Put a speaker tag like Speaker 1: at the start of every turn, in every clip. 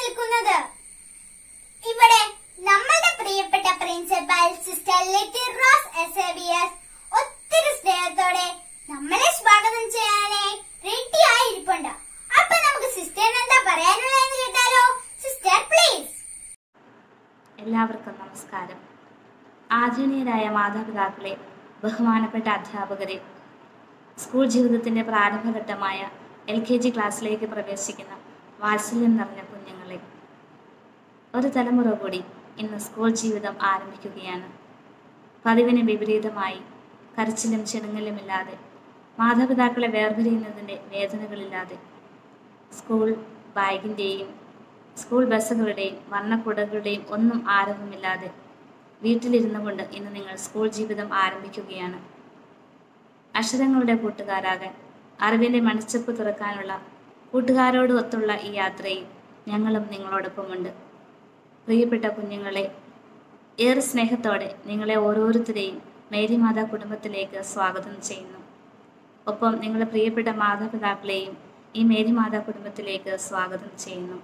Speaker 1: നിൽക്കുന്നത് ഇവിടെ നമ്മളുടെ പ്രിയപ്പെട്ട principal sister Little Rose Eusebius ഒത്തിരി സ്നേഹത്തോടെ നമ്മളെ സ്വാഗതം ചെയ്യാനായി റെഡി ആയിരിപ്പുണ്ട് അപ്പൊ നമുക്ക് സിസ്റ്ററിന് എന്താ പറയാനുള്ളതെന്ന് കേട്ടാലോ സിസ്റ്റർ പ്ലീസ്
Speaker 2: എല്ലാവർക്കും നമസ്കാരം ആദരണീയരായ മാതാപിതാക്കളെ ബഹുമാനപ്പെട്ട അധ്യാപകരെ സ്കൂൾ ജീവിതത്തിൻ്റെ പ്രാരംഭഘട്ടമായ എൽ കെ ജി ക്ലാസ്സിലേക്ക് പ്രവേശിക്കുന്ന വാത്സല്യം നിറഞ്ഞ കുഞ്ഞുങ്ങളെ ഒരു തലമുറ കൂടി ഇന്ന് സ്കൂൾ ജീവിതം ആരംഭിക്കുകയാണ് പതിവിന് വിപരീതമായി കരച്ചിലും ചിണുങ്ങലുമില്ലാതെ മാതാപിതാക്കളെ വേർപിരിയുന്നതിൻ്റെ വേദനകളില്ലാതെ സ്കൂൾ ബാഗിൻ്റെയും സ്കൂൾ ബസ്സുകളുടെയും വർണ്ണക്കുടകളുടെയും ഒന്നും ആരവമില്ലാതെ വീട്ടിലിരുന്നു കൊണ്ട് ഇന്ന് നിങ്ങൾ സ്കൂൾ ജീവിതം ആരംഭിക്കുകയാണ് അക്ഷരങ്ങളുടെ കൂട്ടുകാരാകാൻ അറിവിൻ്റെ മണിച്ചപ്പ് തുറക്കാനുള്ള കൂട്ടുകാരോട് ഒത്തുള്ള ഈ യാത്രയിൽ ഞങ്ങളും നിങ്ങളോടൊപ്പമുണ്ട് പ്രിയപ്പെട്ട കുഞ്ഞുങ്ങളെ ഏറെ സ്നേഹത്തോടെ നിങ്ങളെ ഓരോരുത്തരെയും മേരി മാതാ കുടുംബത്തിലേക്ക് സ്വാഗതം ചെയ്യുന്നു ഒപ്പം നിങ്ങളുടെ പ്രിയപ്പെട്ട മാതാപിതാക്കളെയും ഈ മേരി മാതാ കുടുംബത്തിലേക്ക് സ്വാഗതം ചെയ്യുന്നു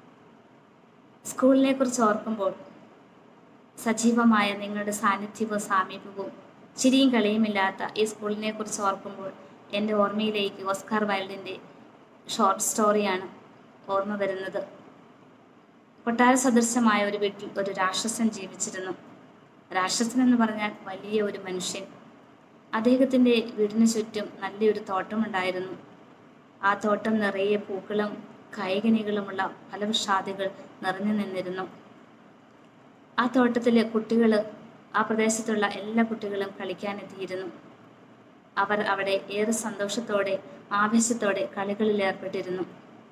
Speaker 2: സ്കൂളിനെ കുറിച്ച് ഓർക്കുമ്പോൾ സജീവമായ നിങ്ങളുടെ സാന്നിധ്യവും സാമീപ്യവും ചിരിയും കളിയുമില്ലാത്ത ഈ സ്കൂളിനെ കുറിച്ച് ഓർക്കുമ്പോൾ എൻ്റെ ഓർമ്മയിലേക്ക് ഓസ്കാർ വൈൽഡിൻ്റെ ഷോർട്ട് സ്റ്റോറിയാണ് ഓർമ്മ വരുന്നത് കൊട്ടാര സദൃശമായ ഒരു വീട്ടിൽ ഒരു രാക്ഷസൻ ജീവിച്ചിരുന്നു രാക്ഷസൻ എന്ന് പറഞ്ഞാൽ വലിയ ഒരു മനുഷ്യൻ അദ്ദേഹത്തിൻ്റെ വീടിന് ചുറ്റും നല്ലൊരു തോട്ടമുണ്ടായിരുന്നു ആ തോട്ടം നിറയെ പൂക്കളും കായികനികളുമുള്ള ഫലവൃക്ഷാദികൾ നിറഞ്ഞു നിന്നിരുന്നു ആ തോട്ടത്തിലെ കുട്ടികൾ ആ പ്രദേശത്തുള്ള എല്ലാ കുട്ടികളും കളിക്കാനെത്തിയിരുന്നു അവർ അവിടെ ഏറെ സന്തോഷത്തോടെ ആവേശത്തോടെ കളികളിൽ ഏർപ്പെട്ടിരുന്നു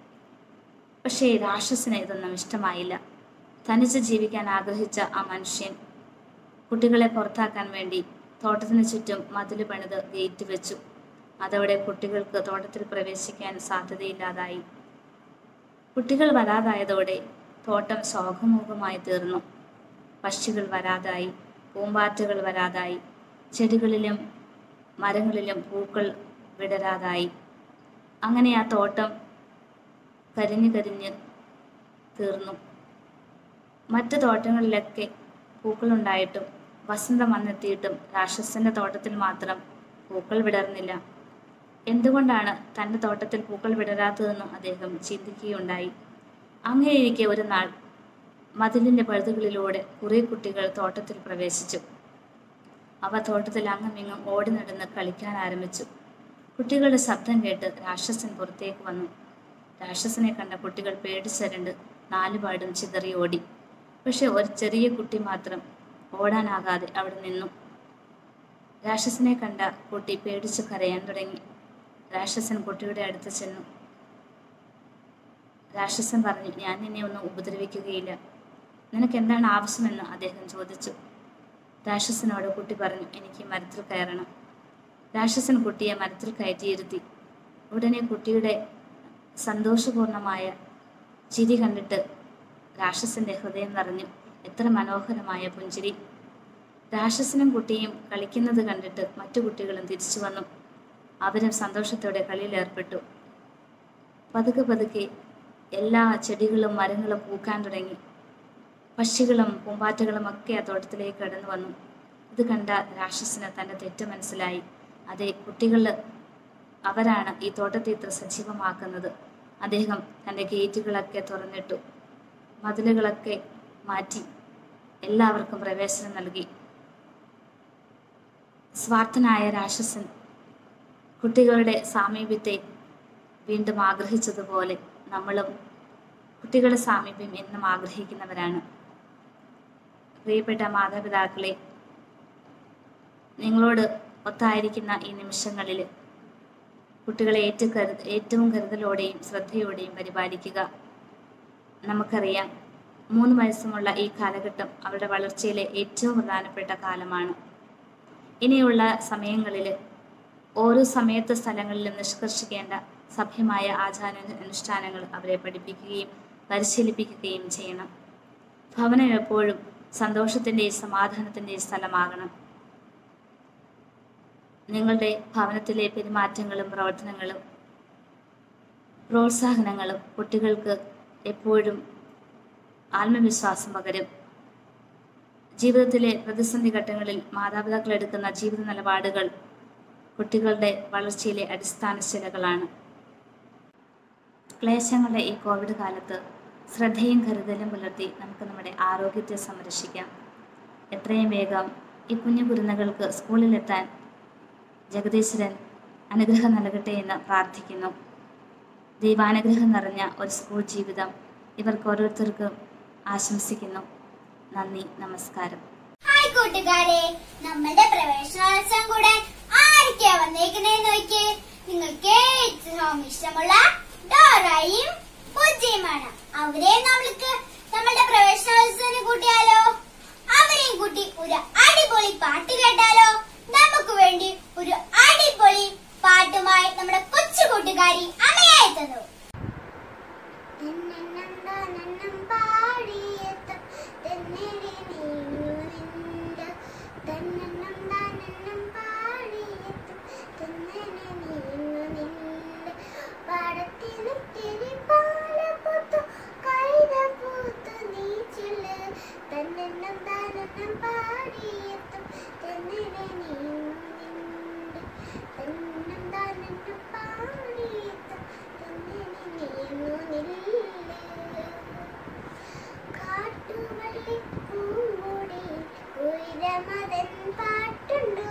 Speaker 2: പക്ഷേ രാക്ഷസന് ഇതൊന്നും ഇഷ്ടമായില്ല തനിച്ച് ജീവിക്കാൻ ആഗ്രഹിച്ച ആ മനുഷ്യൻ കുട്ടികളെ പുറത്താക്കാൻ വേണ്ടി തോട്ടത്തിന് ചുറ്റും മതില് പണിത് ഗേറ്റ് വെച്ചു അതോടെ കുട്ടികൾക്ക് തോട്ടത്തിൽ പ്രവേശിക്കാൻ സാധ്യതയില്ലാതായി കുട്ടികൾ വരാതായതോടെ തോട്ടം ശോകമൂകമായി തീർന്നു പക്ഷികൾ വരാതായി പൂമ്പാറ്റകൾ വരാതായി ചെടികളിലും മരങ്ങളിലും പൂക്കൾ വിടരാതായി അങ്ങനെ ആ തോട്ടം കരിഞ്ഞു കരിഞ്ഞ് തീർന്നു മറ്റു തോട്ടങ്ങളിലൊക്കെ പൂക്കളുണ്ടായിട്ടും വസന്തം വന്നെത്തിയിട്ടും രാക്ഷസന്റെ തോട്ടത്തിൽ മാത്രം പൂക്കൾ വിടർന്നില്ല എന്തുകൊണ്ടാണ് തൻ്റെ തോട്ടത്തിൽ പൂക്കൾ വിടരാത്തതെന്നും അദ്ദേഹം ചിന്തിക്കുകയുണ്ടായി അങ്ങനെയിരിക്കെ ഒരു നാൾ മതിലിൻ്റെ പഴുതുകളിലൂടെ കുറേ കുട്ടികൾ തോട്ടത്തിൽ പ്രവേശിച്ചു അവ തോട്ടത്തിൽ അങ്ങുമിങ്ങും ഓടി നടന്ന് കളിക്കാൻ ആരംഭിച്ചു കുട്ടികളുടെ ശബ്ദം കേട്ട് രാക്ഷസൻ പുറത്തേക്ക് വന്നു രാക്ഷസനെ കണ്ട കുട്ടികൾ പേടിച്ചരണ്ട് നാലുപാടും ചിതറി ഓടി പക്ഷെ ഒരു ചെറിയ കുട്ടി മാത്രം ഓടാനാകാതെ അവിടെ നിന്നു രാക്ഷസനെ കണ്ട കുട്ടി പേടിച്ച് കരയാൻ തുടങ്ങി രാക്ഷസൻ കുട്ടിയുടെ അടുത്ത് ചെന്നു രാക്ഷസൻ പറഞ്ഞു ഞാൻ നിന്നെ ഒന്നും ഉപദ്രവിക്കുകയില്ല നിനക്ക് എന്താണ് ആവശ്യമെന്ന് അദ്ദേഹം ചോദിച്ചു രാക്ഷസനോട് കുട്ടി പറഞ്ഞു എനിക്ക് മരത്തിൽ കയറണം രാക്ഷസൻ കുട്ടിയെ മരത്തിൽ കയറ്റിയിരുത്തി ഉടനെ കുട്ടിയുടെ സന്തോഷപൂർണമായ ചിരി കണ്ടിട്ട് രാക്ഷസന്റെ ഹൃദയം നിറഞ്ഞു എത്ര മനോഹരമായ പുഞ്ചിരി രാക്ഷസനും കുട്ടിയും കളിക്കുന്നത് കണ്ടിട്ട് മറ്റു കുട്ടികളും തിരിച്ചു വന്നു അവരും സന്തോഷത്തോടെ കളിയിൽ ഏർപ്പെട്ടു പതുക്കെ പതുക്കെ എല്ലാ ചെടികളും മരങ്ങളും പൂക്കാൻ തുടങ്ങി പക്ഷികളും പൂമ്പാറ്റകളും ഒക്കെ ആ തോട്ടത്തിലേക്ക് കടന്നു വന്നു ഇത് കണ്ട രാക്ഷസന് തൻ്റെ തെറ്റ് മനസ്സിലായി അതെ കുട്ടികൾ അവരാണ് ഈ തോട്ടത്തെ ഇത്ര സജീവമാക്കുന്നത് അദ്ദേഹം തൻ്റെ ഗേറ്റുകളൊക്കെ തുറന്നിട്ടു മതിലുകളൊക്കെ മാറ്റി എല്ലാവർക്കും പ്രവേശനം നൽകി സ്വാർത്ഥനായ രാക്ഷസൻ കുട്ടികളുടെ സാമീപ്യത്തെ വീണ്ടും ആഗ്രഹിച്ചതുപോലെ നമ്മളും കുട്ടികളുടെ സാമീപ്യം എന്നും ആഗ്രഹിക്കുന്നവരാണ് പ്രിയപ്പെട്ട മാതാപിതാക്കളെ നിങ്ങളോട് ഒത്തായിരിക്കുന്ന ഈ നിമിഷങ്ങളിൽ കുട്ടികളെ ഏറ്റ കരു ഏറ്റവും കരുതലോടെയും ശ്രദ്ധയോടെയും പരിപാലിക്കുക നമുക്കറിയാം മൂന്ന് വയസ്സുമുള്ള ഈ കാലഘട്ടം അവരുടെ വളർച്ചയിലെ ഏറ്റവും പ്രധാനപ്പെട്ട കാലമാണ് ഇനിയുള്ള സമയങ്ങളിൽ ഓരോ സമയത്ത് സ്ഥലങ്ങളിലും നിഷ്കർഷിക്കേണ്ട സഭ്യമായ ആചാര അനുഷ്ഠാനങ്ങൾ അവരെ പഠിപ്പിക്കുകയും പരിശീലിപ്പിക്കുകയും ചെയ്യണം ഭവനം എപ്പോഴും സന്തോഷത്തിൻ്റെയും സമാധാനത്തിൻ്റെയും സ്ഥലമാകണം നിങ്ങളുടെ ഭവനത്തിലെ പെരുമാറ്റങ്ങളും പ്രവർത്തനങ്ങളും പ്രോത്സാഹനങ്ങളും കുട്ടികൾക്ക് എപ്പോഴും ആത്മവിശ്വാസം പകരും ജീവിതത്തിലെ പ്രതിസന്ധി ഘട്ടങ്ങളിൽ മാതാപിതാക്കൾ എടുക്കുന്ന ജീവിത നിലപാടുകൾ കുട്ടികളുടെ വളർച്ചയിലെ അടിസ്ഥാന ശിലകളാണ് ക്ലേശങ്ങളുടെ ഈ കോവിഡ് കാലത്ത് ശ്രദ്ധയും കരുതലും പുലർത്തി നമുക്ക് നമ്മുടെ ആരോഗ്യത്തെ സംരക്ഷിക്കാം എത്രയും വേഗം ഈ കുഞ്ഞു കുരുന്നുകൾക്ക് സ്കൂളിലെത്താൻ ജഗദീശ്വരൻ അനുഗ്രഹം നൽകട്ടെ എന്ന് പ്രാർത്ഥിക്കുന്നു ദൈവാനുഗ്രഹം നിറഞ്ഞ ഒരു സ്കൂൾ ജീവിതം ഇവർക്ക് ഓരോരുത്തർക്കും ആശംസിക്കുന്നു നന്ദി നമസ്കാരം
Speaker 1: ഹായ് കൂട്ടുകാരെ നമ്മളുടെ പ്രവേശനോത്സവം കൂടാൻ ആരൊക്കെയാ വന്നേക്കുന്നതെന്ന് നോക്കിയേ നിങ്ങൾക്ക് ഏറ്റവും ഇഷ്ടമുള്ള ഡോറയും പൂജയുമാണ് അവരെ നമ്മൾക്ക് നമ്മളുടെ പ്രവേശനോത്സവത്തിന് കൂട്ടിയാലോ അവരെയും കൂട്ടി ഒരു അടിപൊളി പാട്ട് കേട്ടാലോ നമുക്ക് വേണ്ടി ഒരു അടിപൊളി പാട്ടുമായി നമ്മുടെ കൊച്ചു കൂട്ടുകാരി അമ്മയായി എത്തുന്നു തെന്നന്നന്താനന്നം പാടിയെത്തും തെന്നടി നീങ്ങുനിന്റെ തെന്നന്നന്താനന്നം പാടിയെത്തും തെന്നടി നീങ്ങുനിന്റെ പാടത്തിന് തിരിപ്പാലപ്പുത്തു കൈത പൂത്തു നീച്ചില് തെന്നന്നന്താനന്നം പാടിയെത്തും തെന്നടി നീങ്ങുനിന്റെ തെന്നന്താനന്നം പാടിയെത്തും തെന്നടി നീങ്ങുനില്ലേ കാട്ടുവള്ളി പൂങ്കൊടി കുയിലമതൻ പാട്ടുണ്ടോ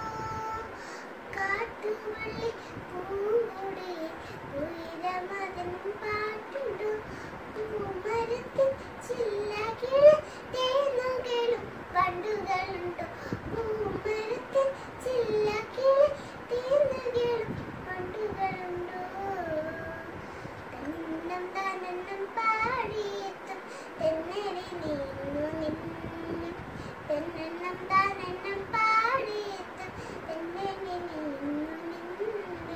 Speaker 1: കാട്ടുവള്ളി പൂങ്കൊടി കുയിലമതൻ പാട്ടുണ്ടോ പൂമരത്തിൻ ചില്ലകില് തേനുകളും പണ്ടുകളുണ്ടോ പൂമരത്തിൻ ചില്ലകില് തേനുകളും പണ്ടുകളുണ്ടോ തന്നം താനെന്നും പാടിയെത്തും തെന്നടി നീങ്ങു നിന്നു തെന്നെണ്ണം താനെണ്ണം പാടിയെത്തും തെന്നടി നീങ്ങു നിന്നു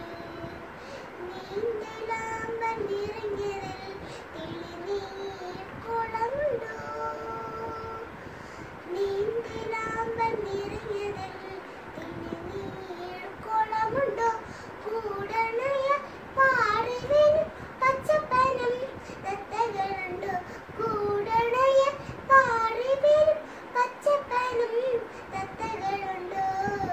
Speaker 1: നീന്തലാമ്പൻ നിറഞ്ഞതിൽ തിളിനീർ കുളമുണ്ടോ നീന്തലാമ്പൻ നിറഞ്ഞതിൽ തിളിനീർ കുളമുണ്ടോ കൂടണയ പാറിവിനും പച്ചപ്പനം തത്തകളുണ്ടോ കൂടണയ പാറിവിനും പച്ചപ്പനം തത്തകളുണ്ടോ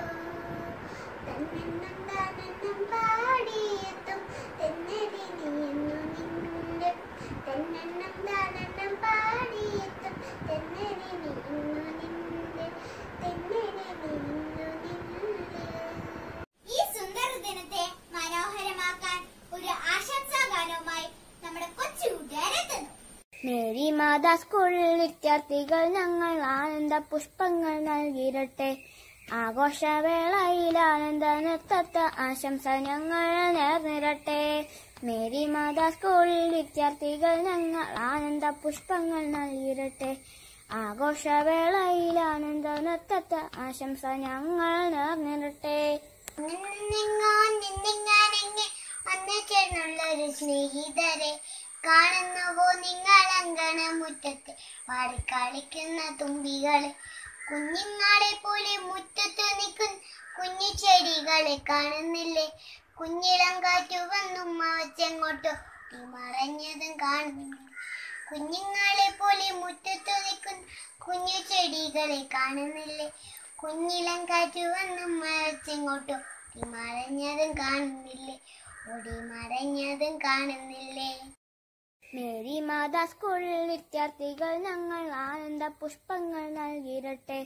Speaker 1: തന്നെണ്ണം താനെണ്ണം പാടിയെത്തും തെന്നടി നീന്നു നിന്റെ തെന്നെണ്ണം താനെണ്ണം പാടിയെത്തും തെന്നടി നീന്നു നിന്റെ തെന്നടി നീന്നു നിന്റെ ഈ സുന്ദര ദിനത്തെ മനോഹരമാക്കാൻ ഒരു ആശംസാ ഗാനവുമായി നമ്മുടെ കൊച്ചു കൂട്ടുകാരെത്തുന്നു
Speaker 3: മേരി മാതാ സ്കൂളിൽ വിദ്യാർത്ഥികൾ ഞങ്ങൾ ആനന്ദ പുഷ്പങ്ങൾ നൽകിയിരട്ടെ ആഘോഷവേളയിൽ ആനന്ദ നൃത്തത്തെ ആശംസ ഞങ്ങൾ നേർന്നിരട്ടെ മേരി മാതാ സ്കൂളിൽ വിദ്യാർത്ഥികൾ ഞങ്ങൾ ആനന്ദ പുഷ്പങ്ങൾ നൽകിയിരട്ടെ ആഘോഷവേളയിൽ ആനന്ദ നൃത്തത്തെ ആശംസ ഞങ്ങൾ നേർന്നിരട്ടെ
Speaker 1: നിന്നിങ്ങാൻ നിന്നിങ്ങാനെങ്ങെ വന്നു ചേർന്നുള്ളൊരു സ്നേഹിതരെ കാണുന്നുവോ നിങ്ങൾ അങ്കണ മുറ്റത്ത് പാടിക്കളിക്കുന്ന തുമ്പികളെ കുഞ്ഞുങ്ങളെ പോലെ മുറ്റത്ത് നിൽക്കുന്ന കുഞ്ഞു ചെടികളെ കാണുന്നില്ലേ കുഞ്ഞിളം കാറ്റു വന്നും അവച്ചെങ്ങോട്ടോ മറഞ്ഞതും കാണുന്നില്ല കുഞ്ഞുങ്ങളെ പോലെ മുറ്റത്ത് നിൽക്കുന്ന കുഞ്ഞു ചെടികളെ കാണുന്നില്ലേ കുഞ്ഞിളം കാറ്റു വന്നും മഴച്ചിങ്ങോട്ടോ മറഞ്ഞതും കാണുന്നില്ലേ ഓടി മറഞ്ഞതും കാണുന്നില്ലേ
Speaker 3: മേരി മാതാ സ്കൂളിൽ വിദ്യാർത്ഥികൾ ഞങ്ങൾ ആനന്ദ പുഷ്പങ്ങൾ നൽകിയിരട്ടെ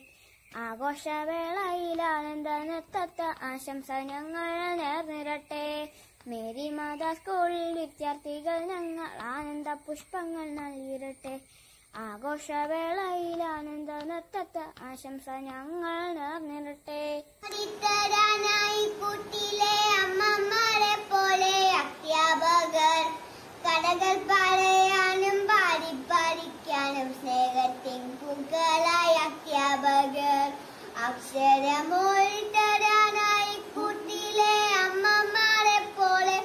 Speaker 3: ആഘോഷവേളയിൽ ആനന്ദ നൃത്തത്തെ ആശംസ ഞങ്ങൾ നേർന്നിരട്ടെ മേരി മാതാ സ്കൂളിൽ വിദ്യാർത്ഥികൾ ഞങ്ങൾ ആനന്ദ പുഷ്പങ്ങൾ നൽകിയിരട്ടെ ആഘോഷവേളയിൽ ആനന്ദ നൃത്തത്തെ ആശംസ ഞങ്ങൾ നേർന്നിരട്ടെ
Speaker 1: തരാനായി കൂട്ടിലെ അമ്മമാരെ പോലെ അധ്യാപകർ കടകൾ പറയാനും പാടി പഠിക്കാനും സ്നേഹത്തിൻ പൂക്കളായ അധ്യാപകർ അക്ഷരമൊഴി തരാനായി കൂട്ടിലെ അമ്മമാരെ പോലെ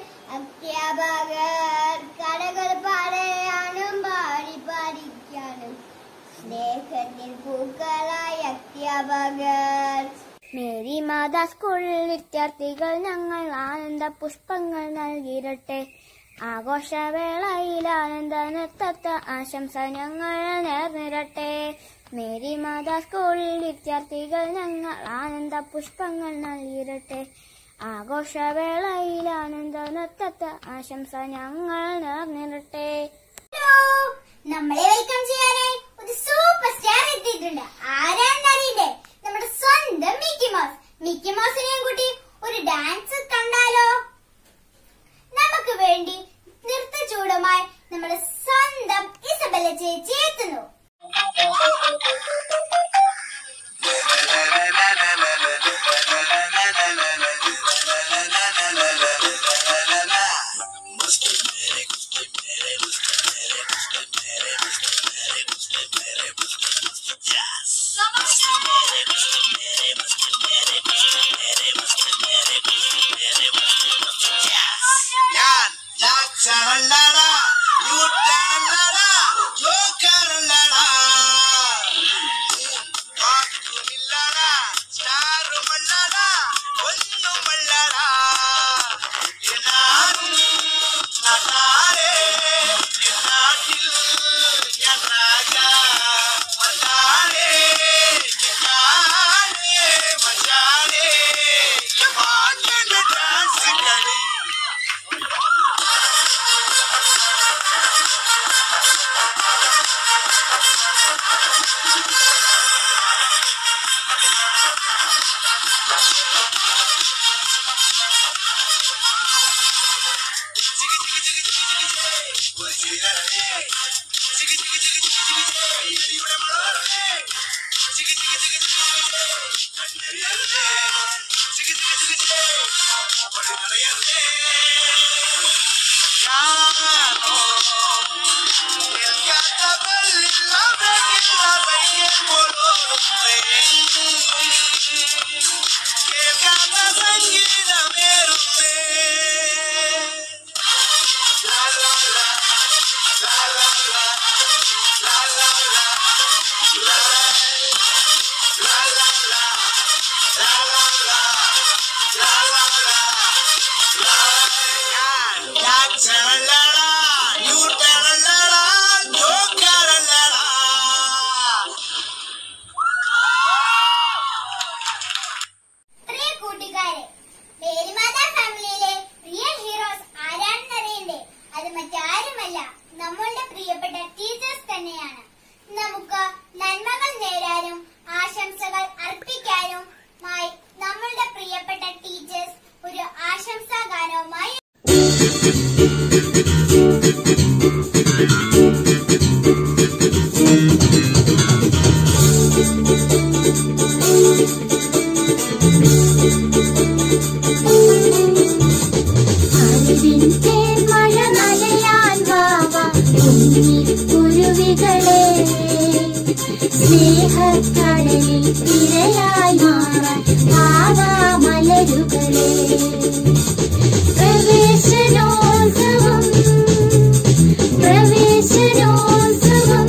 Speaker 1: അധ്യാപകർ കടകൾ പറയാനും പാടി പഠിക്കാനും സ്നേഹത്തിൻ പൂക്കളായ അധ്യാപകർ
Speaker 3: മേരി മാതാ സ്കൂളിൽ വിദ്യാർത്ഥികൾ ഞങ്ങൾ ആനന്ദ പുഷ്പങ്ങൾ നൽകിയിരട്ടെ ആഘോഷവേളയിൽ ആനന്ദ നൃത്തത്ത ആശംസ ഞങ്ങൾ നേർന്നിരട്ടെ മേരി മാതാ സ്കൂളിൽ വിദ്യാർത്ഥികൾ ഞങ്ങൾ ആനന്ദ പുഷ്പങ്ങൾ നൽകിരട്ടെ ആഘോഷവേളയിൽ ആനന്ദ നൃത്തത്ത ആശംസ ഞങ്ങൾ നേർന്നിരട്ടെ
Speaker 1: ഹലോ നമ്മളെ വെൽക്കം ചെയ്യാനായി ഒരു സൂപ്പർ സ്റ്റാർ എത്തിയിട്ടുണ്ട് ആരാണെന്ന് അറിയണ്ടേ നമ്മുടെ സ്വന്തം മിക്കി മൗസ് മിക്കി മൗസിനെയും കൂട്ടി ഒരു ഡാൻസ് കണ്ടാലോ നമുക്ക് വേണ്ടി നൃത്ത ചൂടുമായി നമ്മുടെ സ്വന്തം ഇസബല ചേച്ചി എത്തുന്നു
Speaker 4: ഞാൻ ജാക്സണല്ലടാ ന്യൂട്ടണല്ലടാ ജോക്കറല്ലടാ വാക്കുമില്ലടാ സ്റ്റാറുമല്ലടാ ഒന്നുമല്ലടാ ഞാൻ നട്ടാരേ നാട്ടിൽ ഞാൻ രാജ മച്ചാനേ ഞാനേ മച്ചാനേ വാക്കിന്റെ ഡാൻസ് കളി സംഗീതമേറുന്നേ ജാക്സണല്ലടാ ന്യൂട്ടണല്ലടാ ജോക്കറല്ലടാ
Speaker 1: പ്രിയ കൂട്ടുകാരെ മേരിമാതാ ഫാമിലിയിലെ റിയൽ ഹീറോസ് ആരാണെന്നറിയണ്ടേ അത് മറ്റാരുമല്ല നമ്മളുടെ പ്രിയപ്പെട്ട ടീച്ചേഴ്സ് തന്നെയാണ് നമുക്ക് നന്മകൾ നേടാനും ആശംസകൾ അർപ്പിക്കാനുമായി നമ്മളുടെ പ്രിയപ്പെട്ട ടീച്ചേഴ്സ് ഒരു ആശംസാ ഗാനവുമായി
Speaker 3: അറിവിന്റെ മഴ നനയാൻ വാവ കുരുവികളെ സ്നേഹക്കടലിൽ തിരയായി മാറാൻ വാവാ മലരുകളെ പ്രവേശനോത്സവം പ്രവേശനോത്സവം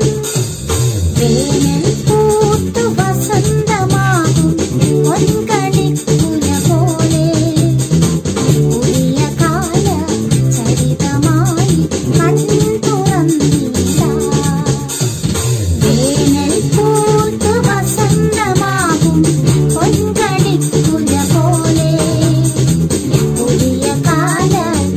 Speaker 3: വേനൽ പൂത്തു വസന്തമാകും പൊൻകളിക്കുല പോലെ പുതിയ കാല ചരിതമായി കൺതുറന്നില്ല വേനൽ പൂത്തു വസന്തമാകും പൊൻകളിക്കുല പോലെ പുതിയ കാല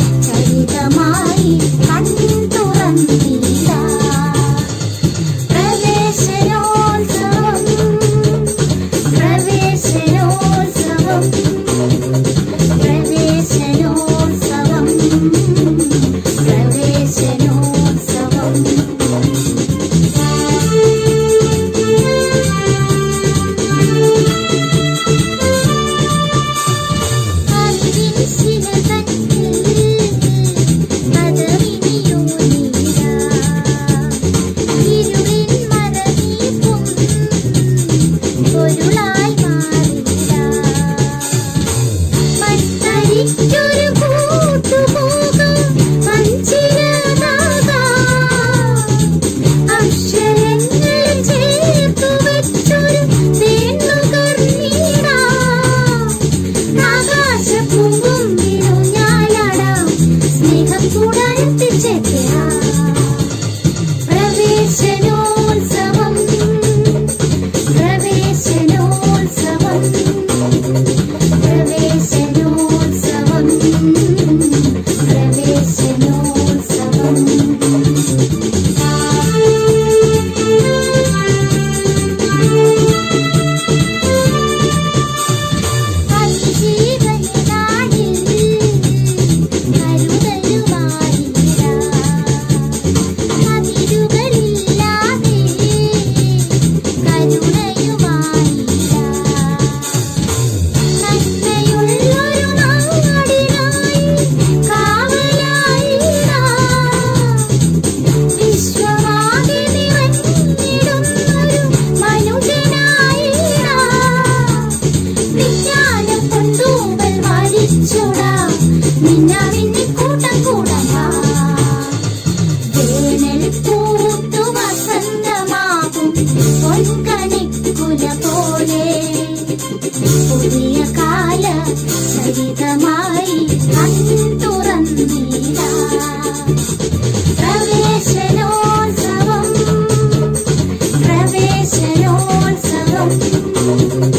Speaker 5: Thank